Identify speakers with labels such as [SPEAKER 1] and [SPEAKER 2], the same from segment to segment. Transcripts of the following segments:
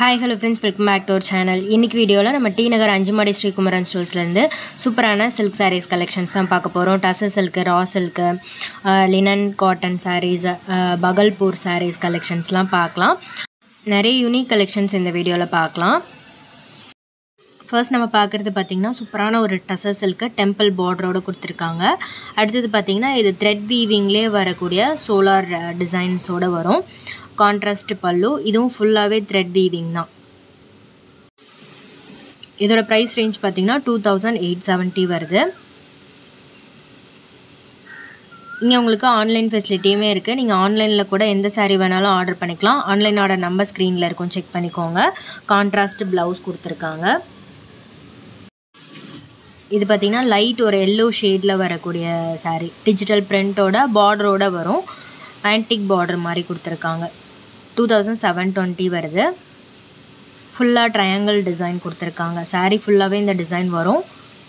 [SPEAKER 1] hi hello friends welcome back to our channel இன்னைக்கு வீடியோவில் நம்ம டி நகர் அஞ்சுமாடி ஸ்ரீகுமரன் ஸ்டோர்ஸ்லேருந்து சூப்பரான சில்க் சாரீஸ் கலெக்ஷன்ஸ் தான் பார்க்க போகிறோம் tussar silk raw silk linen cotton saris Bhagalpur saris கலெக்ஷன்ஸ்லாம் பார்க்கலாம் நிறைய யூனிக் கலெக்ஷன்ஸ் இந்த வீடியோவில் பார்க்கலாம் ஃபர்ஸ்ட் நம்ம பார்க்குறது பார்த்திங்கன்னா சூப்பரான ஒரு டசர் சில்க்கு டெம்பிள் பார்டரோடு கொடுத்துருக்காங்க அடுத்தது பார்த்திங்கன்னா இது த்ரெட் வீவிங்லேயே வரக்கூடிய சோலார் டிசைன்ஸோடு வரும் கான்ட்ராஸ்ட் பல்லு இதுவும் ஃபுல்லாகவே த்ரெட் வீவிங் தான் இதோட ப்ரைஸ் ரேஞ்ச் பார்த்திங்கன்னா டூ தௌசண்ட் எயிட் செவன்ட்டி வருது இங்கே உங்களுக்கு ஆன்லைன் ஃபெசிலிட்டியுமே இருக்குது நீங்கள் ஆன்லைனில் கூட எந்த சாரீ வேணாலும் ஆர்டர் பண்ணிக்கலாம் ஆன்லைன் ஆர்டர் நம்பர் ஸ்க்ரீனில் இருக்கும் செக் பண்ணிக்கோங்க கான்ட்ராஸ்ட் ப்ளவுஸ் கொடுத்துருக்காங்க இது பார்த்திங்கன்னா லைட் ஒரு எல்லோ ஷேடில் வரக்கூடிய சாரீ டிஜிட்டல் பிரிண்ட்டோட பார்டரோட வரும் ஆன்டிக் பார்டர் மாதிரி கொடுத்துருக்காங்க டூ தௌசண்ட் செவன் டுவெண்ட்டி வருது ஃபுல்லாக ட்ரையாங்கிள் டிசைன் கொடுத்துருக்காங்க சாரீ ஃபுல்லாகவே இந்த டிசைன் வரும்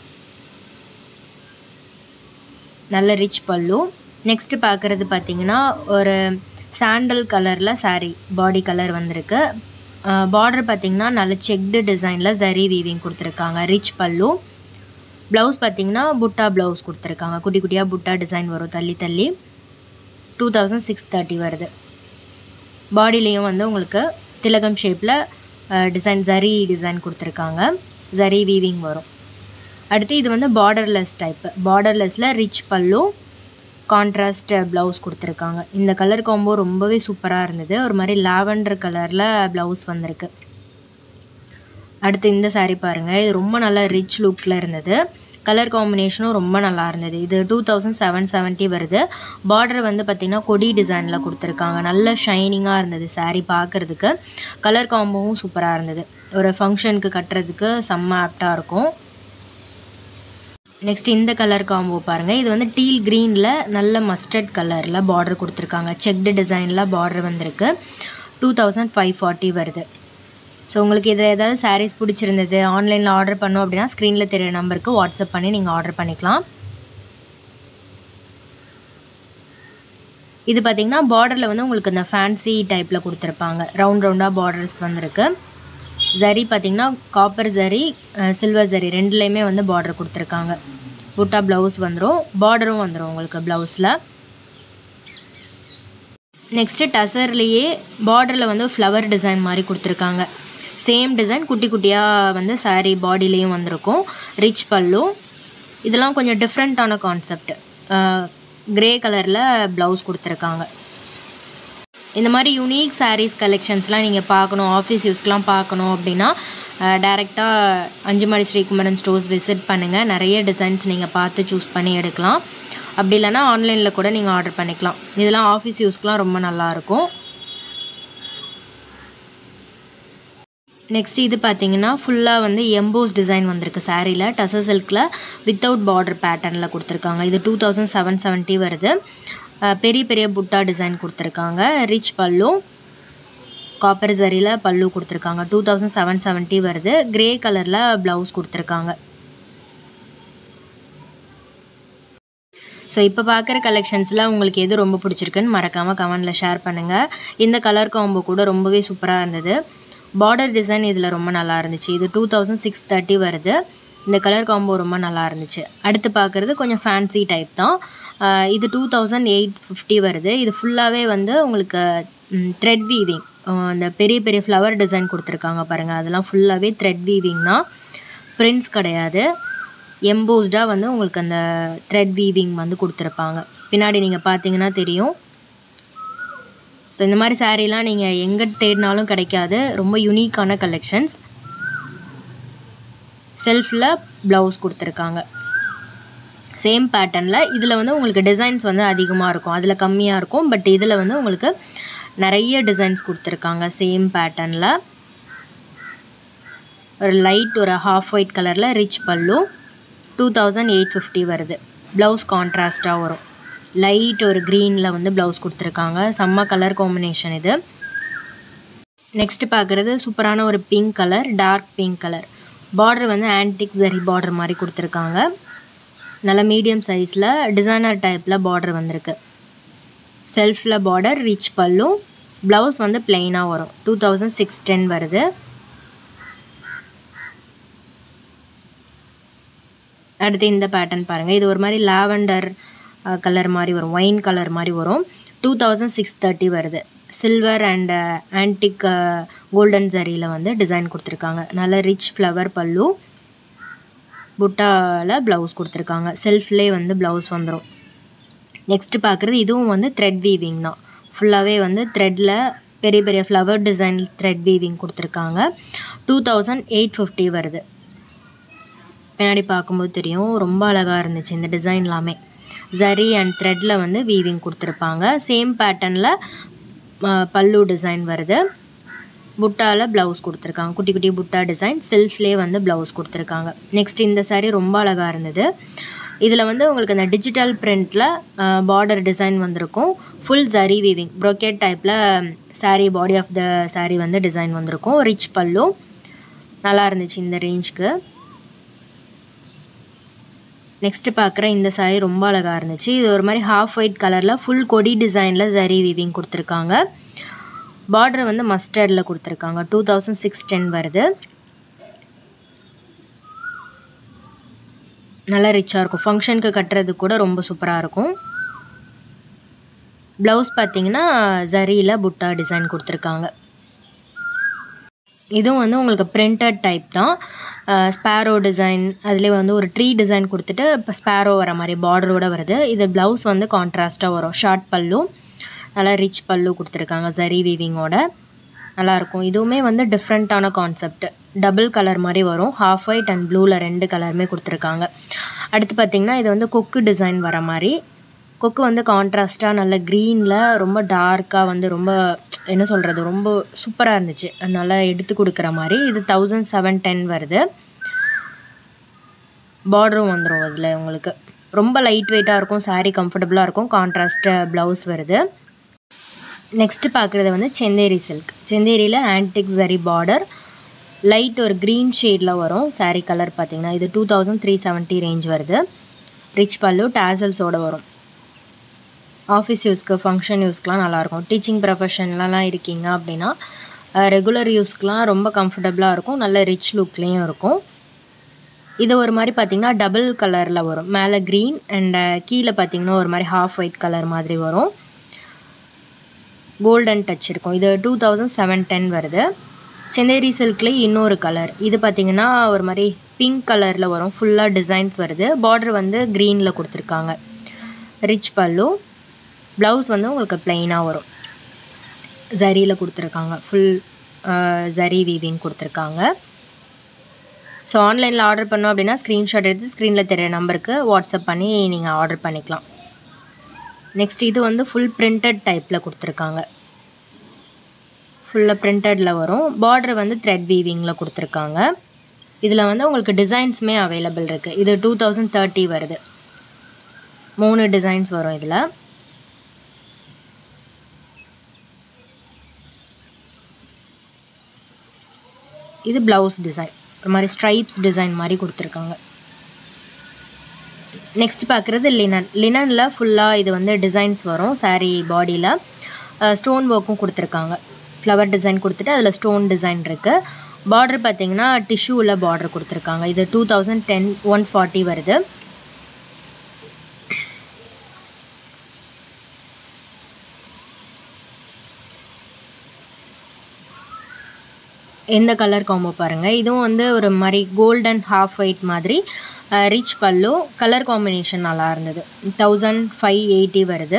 [SPEAKER 1] நல்ல ரிச் பல்லு நெக்ஸ்ட்டு பார்க்குறது பார்த்திங்கன்னா ஒரு சாண்டல் கலரில் சாரீ பாடி கலர் வந்திருக்கு பார்டர் பார்த்திங்கன்னா நல்ல செக்டு டிசைனில் ஜரி வீவிங் கொடுத்துருக்காங்க ரிச் பல்லு ப்ளவுஸ் பார்த்திங்கன்னா புட்டா ப்ளவுஸ் கொடுத்துருக்காங்க குட்டி குட்டியாக புட்டா டிசைன் வரும் தள்ளி தள்ளி டூ தௌசண்ட் சிக்ஸ் தேர்ட்டி வருது பாடிலேயும் வந்து உங்களுக்கு திலகம் ஷேப்பில் டிசைன் ஜரி டிசைன் கொடுத்துருக்காங்க ஜரி வீவிங் வரும் அடுத்து இது வந்து பார்டர்லெஸ் டைப்பு பார்டர்லெஸில் ரிச் பல்லு கான்ட்ராஸ்ட் ப்ளவுஸ் கொடுத்துருக்காங்க இந்த கலர் காம்போ ரொம்பவே சூப்பராக இருந்தது ஒரு மாதிரி லாவெண்டர் கலரில் ப்ளவுஸ் வந்திருக்கு அடுத்து இந்த சாரீ பாருங்கள் இது ரொம்ப நல்லா ரிச் லுக்கில் இருந்தது கலர் காம்பினேஷனும் ரொம்ப நல்லா இருந்தது இது டூ தௌசண்ட் செவன் செவன்ட்டி வருது பார்டர் வந்து பார்த்திங்கன்னா கொடி டிசைனில் கொடுத்துருக்காங்க நல்ல ஷைனிங்காக இருந்தது சாரீ பார்க்குறதுக்கு கலர் காம்போவும் சூப்பராக இருந்தது ஒரு ஃபங்க்ஷனுக்கு கட்டுறதுக்கு செம்ம ஆப்டாக இருக்கும் நெக்ஸ்ட் இந்த கலர் காம்போ பாருங்கள் இது வந்து டீல் க்ரீனில் நல்ல மஸ்டர்ட் கலரில் பார்டர் கொடுத்துருக்காங்க செக்டு டிசைனில் பார்டர் வந்திருக்கு டூ தௌசண்ட் ஃபைவ் ஃபார்ட்டி வருது ஸோ உங்களுக்கு இதில் ஏதாவது சாரீஸ் பிடிச்சிருந்தது ஆன்லைனில் ஆர்டர் பண்ணோம் அப்படின்னா ஸ்க்ரீனில் தெரிய நம்பருக்கு வாட்ஸ்அப் பண்ணி நீங்கள் ஆர்டர் பண்ணிக்கலாம் இது பார்த்திங்கன்னா பார்டரில் வந்து உங்களுக்கு இந்த ஃபேன்சி டைப்பில் கொடுத்துருப்பாங்க ரவுண்ட் ரவுண்டாக பார்டர்ஸ் வந்திருக்கு ஜரி பார்த்திங்கன்னா காப்பர் ஜரி சில்வர் ஜரி ரெண்டுலேயுமே வந்து பார்டர் கொடுத்துருக்காங்க புட்டா ப்ளவுஸ் வந்துடும் பார்டரும் வந்துடும் உங்களுக்கு ப்ளவுஸில் நெக்ஸ்ட்டு டசர்லேயே பார்டரில் வந்து ஃப்ளவர் டிசைன் மாதிரி கொடுத்துருக்காங்க சேம் டிசைன் குட்டி குட்டியாக வந்து சாரீ பாடிலேயும் வந்திருக்கும் ரிச் பல்லு இதெல்லாம் கொஞ்சம் டிஃப்ரெண்ட்டான கான்செப்ட் க்ரே கலரில் ப்ளவுஸ் கொடுத்துருக்காங்க இந்த மாதிரி யூனிக் சாரீஸ் கலெக்ஷன்ஸ்லாம் நீங்கள் பார்க்கணும் ஆஃபீஸ் யூஸ்க்கெலாம் பார்க்கணும் அப்படின்னா டேரெக்டாக அஞ்சுமடி ஸ்ரீகுமரன் ஸ்டோர்ஸ் விசிட் பண்ணுங்கள் நிறைய டிசைன்ஸ் நீங்கள் பார்த்து சூஸ் பண்ணி எடுக்கலாம் அப்படி இல்லைனா ஆன்லைனில் கூட நீங்கள் ஆர்டர் பண்ணிக்கலாம் இதெல்லாம் ஆஃபீஸ் யூஸ்க்கெலாம் ரொம்ப நல்லாயிருக்கும் நெக்ஸ்ட் இது பார்த்தீங்கன்னா ஃபுல்லாக வந்து எம்போஸ் டிசைன் வந்திருக்கு சாரியில் டசர் சில்கில் வித்தவுட் பார்டர் பேட்டர்னில் கொடுத்துருக்காங்க இது டூ தௌசண்ட் செவன் செவன்ட்டி வருது பெரிய பெரிய புட்டா டிசைன் கொடுத்துருக்காங்க ரிச் பல்லு காப்பர் ஜரியில் பல்லு கொடுத்துருக்காங்க டூ தௌசண்ட் செவன் செவன்ட்டி வருது க்ரே கலரில் ப்ளவுஸ் கொடுத்துருக்காங்க ஸோ இப்போ பார்க்குற கலெக்ஷன்ஸில் உங்களுக்கு எது ரொம்ப பிடிச்சிருக்குன்னு மறக்காமல் கமெண்டில் ஷேர் பண்ணுங்கள் இந்த கலர் காம்போ கூட ரொம்பவே சூப்பராக இருந்தது பார்டர் டிசைன் இதில் ரொம்ப நல்லா இருந்துச்சு இது டூ தௌசண்ட் சிக்ஸ் தேர்ட்டி வருது இந்த கலர் காம்போ ரொம்ப நல்லா இருந்துச்சு அடுத்து பார்க்குறது கொஞ்சம் ஃபேன்சி டைப் தான் இது டூ தௌசண்ட் எயிட் ஃபிஃப்டி வருது இது ஃபுல்லாகவே வந்து உங்களுக்கு த்ரெட் வீவிங் அந்த பெரிய பெரிய ஃப்ளவர் டிசைன் கொடுத்துருக்காங்க பாருங்கள் அதெல்லாம் ஃபுல்லாகவே த்ரெட் வீவிங் தான் பிரிண்ட்ஸ் கிடையாது எம்போஸ்டாக வந்து உங்களுக்கு அந்த த்ரெட் வீவிங் வந்து கொடுத்துருப்பாங்க பின்னாடி நீங்கள் பார்த்தீங்கன்னா தெரியும் ஸோ இந்த மாதிரி சாரீலாம் நீங்கள் எங்கே தேடினாலும் கிடைக்காது ரொம்ப யூனிக்கான கலெக்ஷன்ஸ் செல்ஃபில் ப்ளவுஸ் கொடுத்துருக்காங்க சேம் பேட்டர்னில் இதில் வந்து உங்களுக்கு டிசைன்ஸ் வந்து அதிகமாக இருக்கும் அதில் கம்மியாக இருக்கும் பட் இதில் வந்து உங்களுக்கு நிறைய டிசைன்ஸ் கொடுத்துருக்காங்க சேம் பேட்டர்னில் ஒரு லைட் ஒரு ஹாஃப் ஒயிட் கலரில் rich pallu two thousand eight fifty வருது ப்ளவுஸ் கான்ட்ராஸ்ட்டாக வரும் லைட் ஒரு க்ரீனில் வந்து ப்ளவுஸ் கொடுத்துருக்காங்க செம்ம கலர் காம்பினேஷன் இது நெக்ஸ்ட்டு பார்க்குறது சூப்பரான ஒரு pink colour dark pink colour border வந்து ஆன்டிக் ஜரி பார்டர் மாதிரி கொடுத்துருக்காங்க நல்ல மீடியம் சைஸில் டிசைனர் டைப்பில் பார்டர் வந்திருக்கு செல்ஃபில் பார்டர் ரிச் பல்லு ப்ளவுஸ் வந்து பிளெயினாக வரும் டூ தௌசண்ட் சிக்ஸ் டென் வருது அடுத்து இந்த பேட்டர்ன் பாருங்கள் இது ஒரு மாதிரி லாவெண்டர் கலர் மாதிரி வரும் ஒயின் கலர் மாதிரி வரும் டூ தௌசண்ட் சிக்ஸ் தேர்ட்டி வருது சில்வர் அண்ட் ஆன்டிக் கோல்டன் ஜரியில் வந்து டிசைன் கொடுத்துருக்காங்க நல்ல ரிச் ஃப்ளவர் பல்லு புட்டாவில் ப்ளவுஸ் கொடுத்துருக்காங்க செல்ஃப்லே வந்து ப்ளவுஸ் வந்துடும் நெக்ஸ்ட்டு பார்க்குறது இதுவும் வந்து த்ரெட் வீவிங் தான் ஃபுல்லாகவே வந்து த்ரெட்டில் பெரிய பெரிய ஃப்ளவர் டிசைன் த்ரெட் வீவிங் கொடுத்துருக்காங்க டூ தௌசண்ட் எயிட் ஃபிஃப்டி வருது பின்னாடி பார்க்கும்போது தெரியும் ரொம்ப அழகாக இருந்துச்சு இந்த டிசைன் எல்லாமே ஜரி அண்ட் த்ரெட்டில் வந்து வீவிங் கொடுத்துருப்பாங்க சேம் பேட்டர்னில் பல்லு டிசைன் வருது புட்டாவில் ப்ளவுஸ் கொடுத்துருக்காங்க குட்டி குட்டி புட்டா டிசைன் செல்ஃப்லேயே வந்து ப்ளவுஸ் கொடுத்துருக்காங்க நெக்ஸ்ட் இந்த saree ரொம்ப அழகாக இருந்தது இதில் வந்து உங்களுக்கு அந்த டிஜிட்டல் பிரிண்டில் பார்டர் டிசைன் வந்திருக்கும் ஃபுல் ஜரி வீவிங் ப்ரோக்கேட் டைப்பில் saree body of the saree வந்து டிசைன் வந்திருக்கும் ரிச் பல்லு நல்லா இருந்துச்சு இந்த ரேஞ்சுக்கு நெக்ஸ்ட்டு பார்க்குற இந்த saree ரொம்ப அழகாக இருந்துச்சு இது ஒரு மாதிரி ஹாஃப் ஒயிட் கலரில் ஃபுல் கொடி டிசைனில் ஜரி வீவிங் கொடுத்துருக்காங்க பார்டர் வந்து மஸ்டர்டில் கொடுத்துருக்காங்க டூ தௌசண்ட் சிக்ஸ் டென் வருது நல்லா ரிச்சாக இருக்கும் ஃபங்க்ஷனுக்கு கட்டுறது கூட ரொம்ப சூப்பராக இருக்கும் ப்ளவுஸ் பார்த்தீங்கன்னா ஜரியில் புட்டா டிசைன் கொடுத்துருக்காங்க இதுவும் வந்து உங்களுக்கு பிரிண்டட் டைப் தான் ஸ்பேரோ டிசைன் அதுலேயே வந்து ஒரு ட்ரீ டிசைன் கொடுத்துட்டு இப்போ ஸ்பேரோ வர மாதிரி பார்டரோட வருது இது ப்ளவுஸ் வந்து கான்ட்ராஸ்ட்டாக வரும் ஷார்ட் பல்லு நல்லா ரிச் பல்லு கொடுத்துருக்காங்க ஜரி வீவிங்கோட நல்லாயிருக்கும் இதுவுமே வந்து டிஃப்ரெண்ட்டான கான்செப்ட் டபுள் கலர் மாதிரி வரும் ஹாஃப் ஒயிட் அண்ட் ப்ளூவில் ரெண்டு கலருமே கொடுத்துருக்காங்க அடுத்து பார்த்திங்கன்னா இது வந்து கொக்கு டிசைன் வர மாதிரி கொக்கு வந்து கான்ட்ராஸ்ட்டாக நல்ல க்ரீனில் ரொம்ப டார்க்காக வந்து ரொம்ப என்ன சொல்கிறது ரொம்ப சூப்பராக இருந்துச்சு நல்லா எடுத்து கொடுக்குற மாதிரி இது தௌசண்ட் செவன் டென் வருது பார்டரும் வந்துடும் அதில் உங்களுக்கு ரொம்ப லைட் வெயிட்டாக இருக்கும் saree கம்ஃபர்டபுளாக இருக்கும் கான்ட்ராஸ்ட் ப்ளவுஸ் வருது நெக்ஸ்ட்டு பார்க்குறது வந்து செந்தேரி சில்க் செந்தேரியில் ஆன்டிக் சரி பார்டர் லைட் ஒரு க்ரீன் ஷேடில் வரும் saree கலர் பார்த்தீங்கன்னா இது two thousand three seventy range வருது ரிச் பல்லு டேசல்ஸோடு வரும் ஆஃபீஸ் யூஸ்க்கு ஃபங்க்ஷன் யூஸ்க்குலாம் நல்லாயிருக்கும் டீச்சிங் ப்ரொஃபஷன்லலாம் இருக்கீங்க அப்படின்னா ரெகுலர் யூஸ்க்குலாம் ரொம்ப கம்ஃபர்டபுளாக இருக்கும் நல்ல ரிச் லுக்லேயும் இருக்கும் இது ஒரு மாதிரி பார்த்திங்கன்னா டபுள் கலரில் வரும் மேலே க்ரீன் அண்ட் கீழே பார்த்திங்கன்னா ஒரு மாதிரி ஹாஃப் ஒயிட் கலர் மாதிரி வரும் கோல்டன் டச் இருக்கும் இது டூ தௌசண்ட் செவன் டென் வருது செந்தேரி சில்க்லேயே இன்னொரு கலர் இது பார்த்திங்கன்னா ஒரு மாதிரி பிங்க் கலரில் வரும் ஃபுல்லாக டிசைன்ஸ் வருது பார்டர் வந்து க்ரீனில் கொடுத்துருக்காங்க ரிச் பல்லு ப்ளவுஸ் வந்து உங்களுக்கு ப்ளைனாக வரும் ஜரியில் கொடுத்துருக்காங்க ஃபுல் ஜரி வீவிங் கொடுத்துருக்காங்க ஸோ ஆன்லைனில் ஆர்டர் பண்ணோம் அப்படின்னா ஸ்க்ரீன்ஷாட் எடுத்து ஸ்க்ரீனில் தெரிய நம்பருக்கு வாட்ஸ்அப் பண்ணி நீங்கள் ஆர்டர் பண்ணிக்கலாம் நெக்ஸ்ட் இது வந்து ஃபுல் பிரிண்டட் டைப்பில் கொடுத்துருக்காங்க ஃபுல்லாக பிரிண்டடில் வரும் பார்டர் வந்து த்ரெட் வீவிங்கில் கொடுத்துருக்காங்க இதில் வந்து உங்களுக்கு டிசைன்ஸுமே அவைலபிள் இருக்குது இது டூ தௌசண்ட் தேர்ட்டி வருது மூணு டிசைன்ஸ் வரும் இதில் இது ப்ளவுஸ் டிசைன் ஒரு மாதிரி ஸ்ட்ரைப்ஸ் டிசைன் மாதிரி கொடுத்துருக்காங்க நெக்ஸ்ட் பார்க்குறது லினன் லினனில் ஃபுல்லாக இது வந்து டிசைன்ஸ் வரும் saree பாடியில் ஸ்டோன் ஒர்க்கும் கொடுத்துருக்காங்க ஃப்ளவர் டிசைன் கொடுத்துட்டு அதில் ஸ்டோன் டிசைன் இருக்குது பார்டர் பார்த்தீங்கன்னா டிஷ்யூவில் பார்டர் கொடுத்துருக்காங்க இது two thousand ten one forty வருது எந்த கலர் காம்போ பாருங்கள் இதுவும் வந்து ஒரு மாதிரி கோல்டன் ஹாஃப் ஒயிட் மாதிரி ரிச் பல்லு கலர் காம்பினேஷன் நல்லா இருந்தது தௌசண்ட் ஃபைவ் எயிட்டி வருது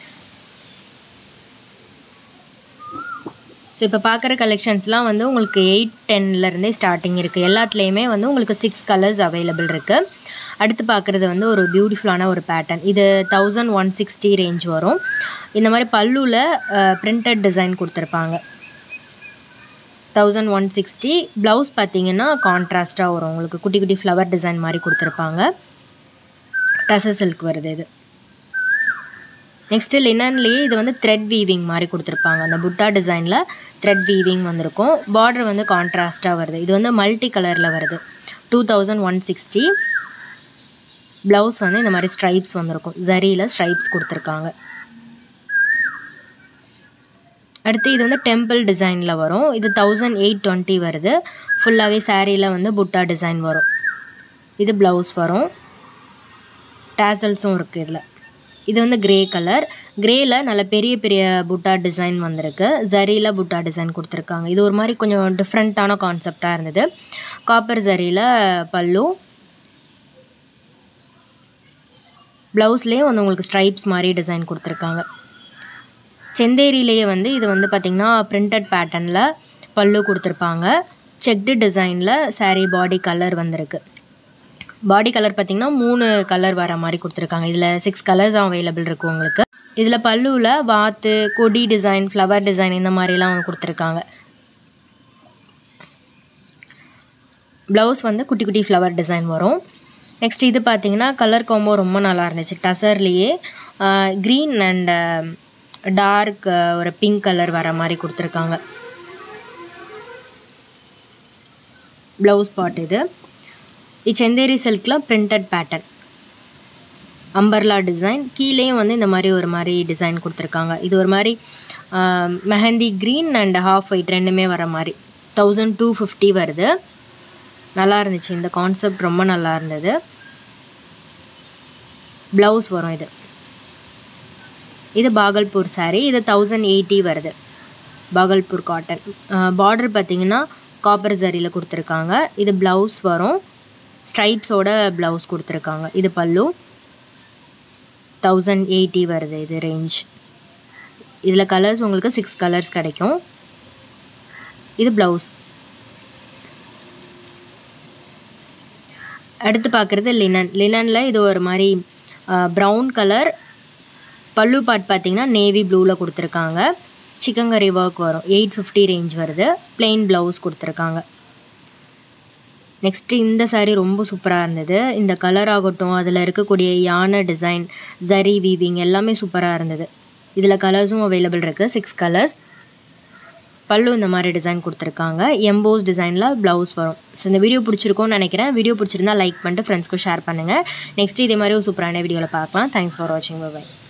[SPEAKER 1] ஸோ இப்போ பார்க்குற கலெக்ஷன்ஸ்லாம் வந்து உங்களுக்கு எயிட் டென்லேருந்தே ஸ்டார்டிங் இருக்குது எல்லாத்துலேயுமே வந்து உங்களுக்கு சிக்ஸ் கலர்ஸ் அவைலபிள் இருக்குது அடுத்து பார்க்குறது வந்து ஒரு பியூட்டிஃபுல்லான ஒரு பேட்டர்ன் இது தௌசண்ட் ஒன் சிக்ஸ்டி ரேஞ்ச் வரும் இந்த மாதிரி பல்லுவில் பிரிண்டட் டிசைன் கொடுத்துருப்பாங்க தௌசண்ட் ஒன் சிக்ஸ்டி ப்ளவுஸ் பார்த்தீங்கன்னா கான்ட்ராஸ்ட்டாக வரும் உங்களுக்கு குட்டி குட்டி ஃப்ளவர் டிசைன் மாதிரி கொடுத்துருப்பாங்க டச சில்க் வருது இது நெக்ஸ்ட்டு லினன்லேயே இது வந்து த்ரெட் வீவிங் மாதிரி கொடுத்துருப்பாங்க அந்த புட்டா டிசைனில் த்ரெட் வீவிங் வந்திருக்கும் பார்டர் வந்து கான்ட்ராஸ்ட்டாக வருது இது வந்து மல்டி கலரில் வருது two thousand one sixty blouse வந்து இந்த மாதிரி ஸ்ட்ரைப்ஸ் வந்திருக்கும் ஜரியில் ஸ்ட்ரைப்ஸ் கொடுத்துருக்காங்க அடுத்து இது வந்து டெம்பிள் டிசைனில் வரும் இது தௌசண்ட் எயிட் டுவெண்ட்டி வருது ஃபுல்லாகவே சாரியில் வந்து புட்டா டிசைன் வரும் இது ப்ளவுஸ் வரும் டேசல்ஸும் இருக்குது இதில் இது வந்து கிரே கலர் கிரேயில் நல்ல பெரிய பெரிய புட்டா டிசைன் வந்திருக்கு ஜரியில் புட்டா டிசைன் கொடுத்துருக்காங்க இது ஒரு மாதிரி கொஞ்சம் டிஃப்ரெண்ட்டான கான்செப்டாக இருந்தது காப்பர் ஜரியில் பல்லு ப்ளவுஸ்லேயும் வந்து உங்களுக்கு ஸ்ட்ரைப்ஸ் மாதிரி டிசைன் கொடுத்துருக்காங்க செந்தேரியிலேயே வந்து இது வந்து பார்த்திங்கன்னா பிரிண்டட் பேட்டர்னில் பல்லு கொடுத்துருப்பாங்க செக்டு டிசைனில் saree பாடி கலர் வந்திருக்கு பாடி கலர் பார்த்திங்கன்னா மூணு கலர் வர மாதிரி கொடுத்துருக்காங்க இதில் சிக்ஸ் கலர்ஸ் அவைலபிள் இருக்குது உங்களுக்கு இதில் பல்லுவில் வாத்து கொடி டிசைன் ஃப்ளவர் டிசைன் இந்த மாதிரிலாம் வந்து கொடுத்துருக்காங்க ப்ளவுஸ் வந்து குட்டி குட்டி ஃப்ளவர் டிசைன் வரும் நெக்ஸ்ட் இது பார்த்தீங்கன்னா கலர் காம்போ ரொம்ப நல்லா இருந்துச்சு டசர்லேயே க்ரீன் அண்ட் டார்க் ஒரு பிங்க் கலர் வர மாதிரி கொடுத்துருக்காங்க ப்ளவுஸ் பாட் இது இது செந்தேரி சில்கில் பிரிண்டட் பேட்டர்ன் அம்பர்லா டிசைன் கீழேயும் வந்து இந்த மாதிரி ஒரு மாதிரி டிசைன் கொடுத்துருக்காங்க இது ஒரு மாதிரி mehndi green and half white ரெண்டுமே வர மாதிரி தௌசண்ட் டூ ஃபிஃப்டி வருது நல்லா இருந்துச்சு இந்த கான்செப்ட் ரொம்ப நல்லா இருந்தது ப்ளவுஸ் வரும் இது இது பாகல்பூர் saree இது தௌசண்ட் எயிட்டி வருது பாகல்பூர் காட்டன் பார்டர் பார்த்தீங்கன்னா காப்பர் சரியில் கொடுத்துருக்காங்க இது ப்ளவுஸ் வரும் ஸ்ட்ரைப்ஸோட ப்ளவுஸ் கொடுத்துருக்காங்க இது பல்லு தௌசண்ட் எயிட்டி வருது இது ரேஞ்ச் இதில் கலர்ஸ் உங்களுக்கு சிக்ஸ் கலர்ஸ் கிடைக்கும் இது ப்ளவுஸ் அடுத்து பார்க்குறது லினன் லினனில் இது ஒரு மாதிரி ப்ரௌன் கலர் பல்லு பார்ட் பார்த்தீங்கன்னா நேவி ப்ளூவில் கொடுத்துருக்காங்க சிக்கங்கரி ஒர்க் வரும் எயிட் ஃபிஃப்டி ரேஞ்ச் வருது plain ப்ளவுஸ் கொடுத்துருக்காங்க நெக்ஸ்ட்டு இந்த saree ரொம்ப சூப்பராக இருந்தது இந்த கலர் ஆகட்டும் அதில் இருக்கக்கூடிய யானை டிசைன் ஜரி வீவிங் எல்லாமே சூப்பராக இருந்தது இதில் கலர்ஸும் அவைலபிள் இருக்குது சிக்ஸ் கலர்ஸ் பல்லு இந்த மாதிரி டிசைன் கொடுத்துருக்காங்க எம்போஸ் டிசைனில் ப்ளவுஸ் வரும் ஸோ இந்த வீடியோ பிடிச்சிருக்கும்னு நினைக்கிறேன் வீடியோ பிடிச்சிருந்தா லைக் பண்ணிட்டு ஃப்ரெண்ட்ஸ்க்கும் ஷேர் பண்ணுங்கள் நெக்ஸ்ட் இதே மாதிரி ஒரு சூப்பரான வீடியோவில் பார்க்கலாம் தேங்க்ஸ் ஃபார் வாட்சிங் பை